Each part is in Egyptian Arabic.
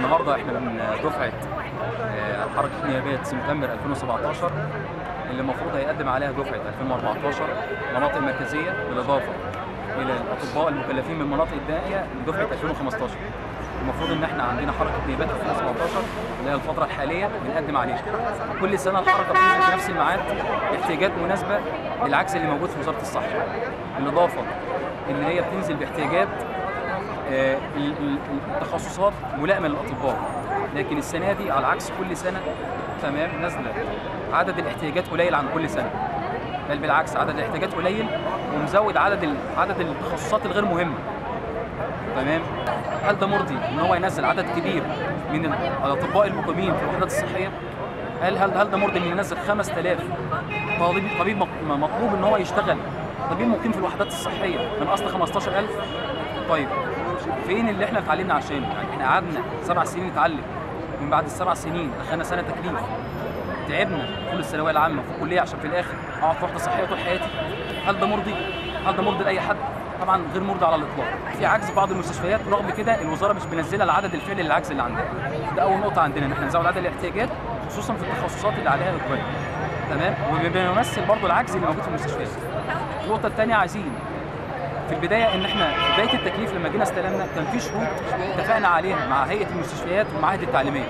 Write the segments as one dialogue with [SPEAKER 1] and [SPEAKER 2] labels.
[SPEAKER 1] النهارده احنا من دفعه آه، حركه نيابات سبتمبر 2017 اللي المفروض هيقدم عليها دفعه 2014 مناطق مركزيه بالاضافه الى الاطباء المكلفين من المناطق الدائيه لدفعه 2015 المفروض ان احنا عندنا حركه نيابات 2017 اللي هي الفتره الحاليه بنقدم عليها كل سنه الحركه بتنزل في نفس الميعاد باحتياجات مناسبه للعجز اللي موجود في وزاره الصحه بالاضافه ان هي بتنزل باحتياجات آه، ال- ال- التخصصات ملائمه للاطباء لكن السنه دي على عكس كل سنه تمام نازله عدد الاحتياجات قليل عن كل سنه بل بالعكس عدد الاحتياجات قليل ومزود عدد ال- عدد التخصصات الغير مهمه تمام هل ده مرضي ان هو ينزل عدد كبير من الاطباء المقيمين في الوحدات الصحيه هل هل هل ده مرضي ان ينزل 5000 طبيب طبيب مق- مطلوب ان هو يشتغل طبيب مقيم في الوحدات الصحيه من اصل 15000 طيب فين اللي احنا اتعلمنا عشانه يعني احنا قعدنا سبع سنين نتعلم من بعد السبع سنين دخلنا سنه تكليف تعبنا طول الثانويه العامه في الكليه عشان في الاخر اقعد في وحده صحيه طول حياتي هل ده مرضي هل ده مرضي لاي حد طبعا غير مرضي على الاطلاق في عجز في بعض المستشفيات رغم كده الوزاره مش منزله العدد الفعلي للعجز اللي عندنا ده اول نقطه عندنا ان احنا نزود عدد الاحتياجات خصوصا في التخصصات اللي عليها اقبال تمام وبيمثل برضه العجز اللي موجود في المستشفيات النقطه الثانيه عايزين في البدايه ان احنا في بدايه التكليف لما جينا استلمنا كان في شروط اتفقنا عليها مع هيئه المستشفيات والمعاهد التعليميه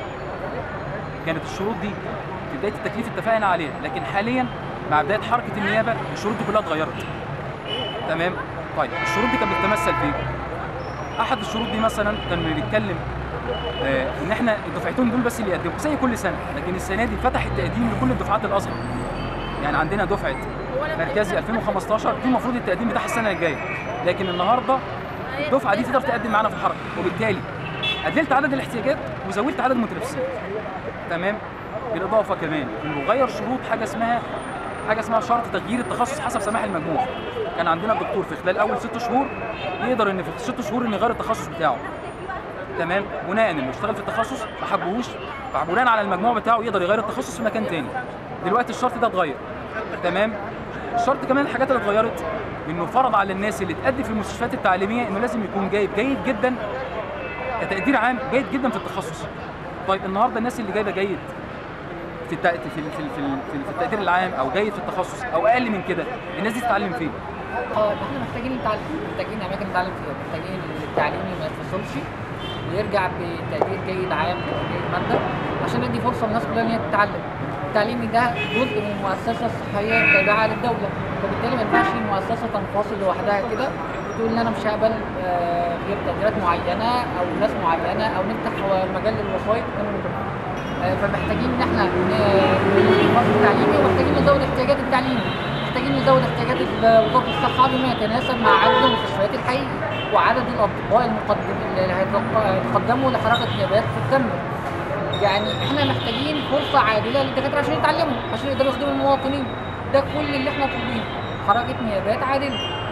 [SPEAKER 1] كانت الشروط دي في بدايه التكليف اتفقنا عليها لكن حاليا مع بدايه حركه النيابه الشروط دي كلها اتغيرت تمام طيب الشروط دي كانت بتتمثل في إيه؟ احد الشروط دي مثلا كان بنتكلم آه ان احنا الدفعتين دول بس اللي يقدموا زي كل سنه لكن السنه دي فتح التقديم لكل الدفعات الاصغر يعني عندنا دفعه مركزي 2015 دي المفروض التقديم بتاعها السنه الجايه لكن النهارده الدفعه دي تقدر تقدم معانا في الحركه وبالتالي قللت عدد الاحتياجات وزودت عدد المتنافسين تمام بالاضافه كمان انه غير شروط حاجه اسمها حاجه اسمها شرط تغيير التخصص حسب سماح المجموع كان عندنا الدكتور في خلال اول ست شهور يقدر ان في الست شهور انه يغير التخصص بتاعه تمام بناء انه يشتغل في التخصص ما حبهوش فبناء على المجموع بتاعه يقدر يغير التخصص في مكان تاني دلوقتي الشرط ده اتغير تمام الشرط كمان الحاجات اللي اتغيرت انه فرض على الناس اللي تأدي في المستشفيات التعليميه انه لازم يكون جايب جيد جدا كتقدير عام جيد جدا في التخصص طيب النهارده الناس اللي جايبه جيد في الت... في في في, في, في التقدير العام او جيد في التخصص او اقل من كده الناس دي تتعلم فين
[SPEAKER 2] اه احنا محتاجين نتعلم محتاجين اماكن نتعلم فيها محتاجين التعليمي ما يتفصلش ويرجع بتقدير جيد عام وجيد ماده عشان ندي فرصه للناس كلها ان هي تتعلم التعليمي ده جزء من المؤسسه الصحيه التابعه للدوله فبالتالي ما ينفعش المؤسسه تنفصل لوحدها كده وتقول ان انا مش هقبل آه، غير تقديرات معينه او ناس معينه او نفتح مجال للوسائط آه، فمحتاجين ان احنا نخفض التعليمي ومحتاجين نزود احتياجات التعليم محتاجين نزود احتياجات ال- وزاره الصحه بما يتناسب مع عدد المستشفيات الحقيقي وعدد الاطباء المقدم اللي هيتقدموا لحركه نيابات في الدم يعني احنا محتاجين فرصه عادله للدكاتره عشان يتعلموا عشان يقدروا يخدموا المواطنين ده كل اللي احنا طالبينه حركه نيابات عادله